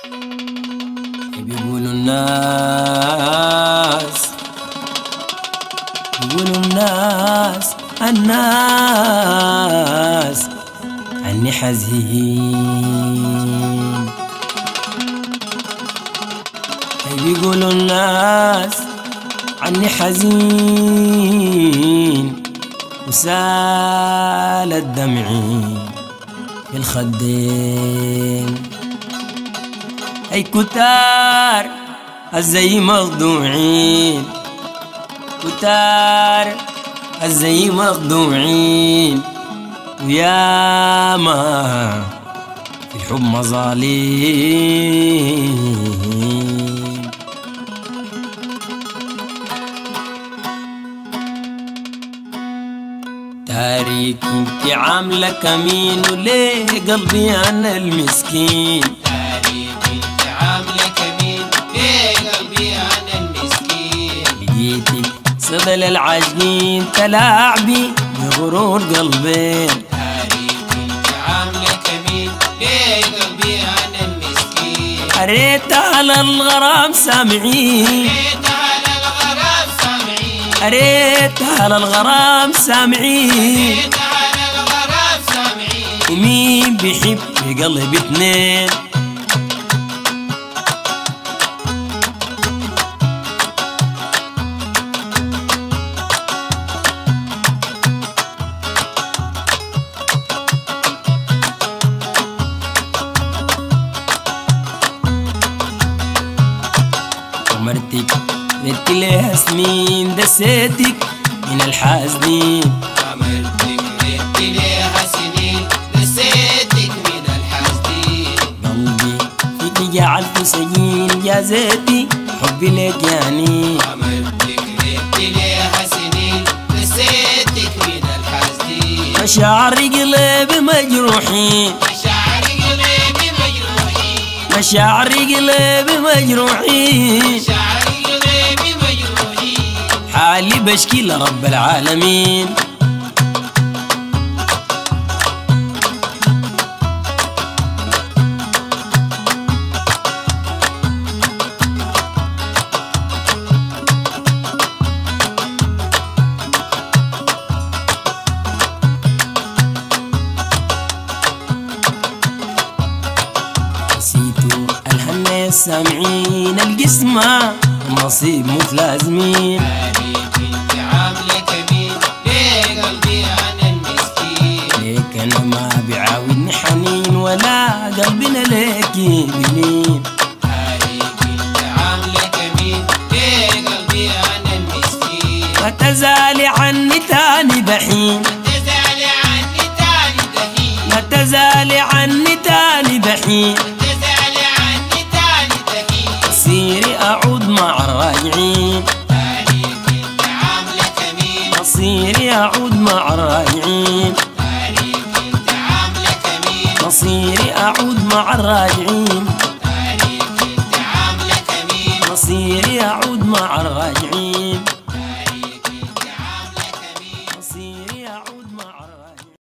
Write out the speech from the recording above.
بيقولوا الناس بيقولوا الناس الناس عني حزين بيقولوا الناس عني حزين وسال الدمع في الخدين أي كتار الزي مخدوعين كتار الزي مخدوعين وياما في الحب مظالم تاريك انت عاملة كمين وليه قلبي أنا المسكين تاريخ انت عاملة كمين ليه قلبي انا المسكين لقيتك صدى العاجين تلاعبي بغرور قلبين تاريخ انت عاملة كمين ليه قلبي انا المسكين قريت على الغرام سامعين جيت على الغرام سامعين قريت على الغرام سامعين جيت على الغرام سامعين ومين بيحب قلب اتنين عمرتك ردت لها سنين دسيتك من الحاسدين عملتك ردت ليها سنين نسيتك من الحاسدين قلبي فيك جعلت سجين يا زيتي حبي لك يعني عملتك ردت ليها سنين نسيتك من الحاسدين مشاعر قلبي مجروحين مشاعر قلبي مجروحين مشاعر قلبي مجروحين مشاعر قلبي مجروحين حالي بشكي لرب العالمين نسيتوا الهنا السامعين القسمة النصيب متلازمين تاريخ انت عاملة كمين ليه قلبي انا المسكين ليك انا ما بيعاودني حنين ولا قلبنا ليك بلين تاريخ انت عاملة كمين ليه قلبي انا المسكين ما تزالي عني تاني بحين تزعل عني تاني دهين ما تزالي عني تاني بحين تزعل عني تاني دهين سيري اعود مع الراجعين تاريخ انت عاملة كمين مصيري اعود مع الراجعين تاريخ انت عاملة كمين مصيري اعود مع الراجعين تاريخ انت عاملة كمين مصيري اعود مع الراجعين